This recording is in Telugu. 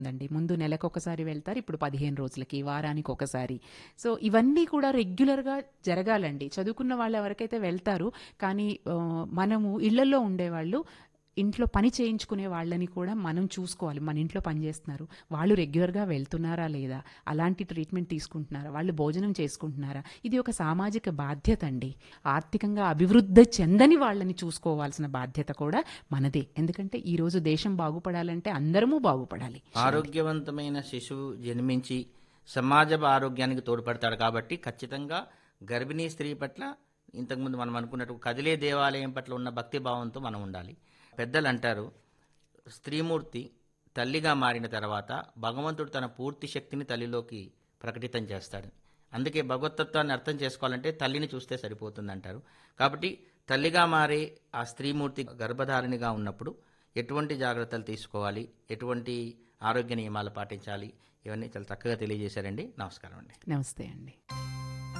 దండి ముందు నెలకొకసారి వెళ్తారు ఇప్పుడు పదిహేను రోజులకి వారానికి ఒకసారి సో ఇవన్నీ కూడా రెగ్యులర్గా జరగాలండి చదువుకున్న వాళ్ళు ఎవరికైతే వెళ్తారు కానీ ఆ, మనము ఇళ్లలో ఉండేవాళ్ళు ఇంట్లో పని చేయించుకునే వాళ్ళని కూడా మనం చూసుకోవాలి మన ఇంట్లో పని చేస్తున్నారు వాళ్ళు రెగ్యులర్గా వెళ్తున్నారా లేదా అలాంటి ట్రీట్మెంట్ తీసుకుంటున్నారా వాళ్ళు భోజనం చేసుకుంటున్నారా ఇది ఒక సామాజిక బాధ్యత అండి ఆర్థికంగా అభివృద్ధి చెందని వాళ్ళని చూసుకోవాల్సిన బాధ్యత కూడా మనదే ఎందుకంటే ఈరోజు దేశం బాగుపడాలంటే అందరము బాగుపడాలి ఆరోగ్యవంతమైన శిశువు జన్మించి సమాజ ఆరోగ్యానికి తోడ్పడతాడు కాబట్టి ఖచ్చితంగా గర్భిణీ స్త్రీ పట్ల ఇంతకుముందు మనం అనుకున్నట్టు కదిలే దేవాలయం పట్ల ఉన్న భక్తి భావంతో మనం ఉండాలి పెద్దలు అంటారు స్త్రీమూర్తి తల్లిగా మారిన తర్వాత భగవంతుడు తన పూర్తి శక్తిని తల్లిలోకి ప్రకటితం చేస్తాడు అందుకే భగవతత్వాన్ని అర్థం చేసుకోవాలంటే తల్లిని చూస్తే సరిపోతుంది అంటారు కాబట్టి తల్లిగా మారే ఆ స్త్రీమూర్తి గర్భధారిణిగా ఉన్నప్పుడు ఎటువంటి జాగ్రత్తలు తీసుకోవాలి ఎటువంటి ఆరోగ్య నియమాలు పాటించాలి ఇవన్నీ చాలా చక్కగా తెలియజేశారండి నమస్కారం అండి నమస్తే అండి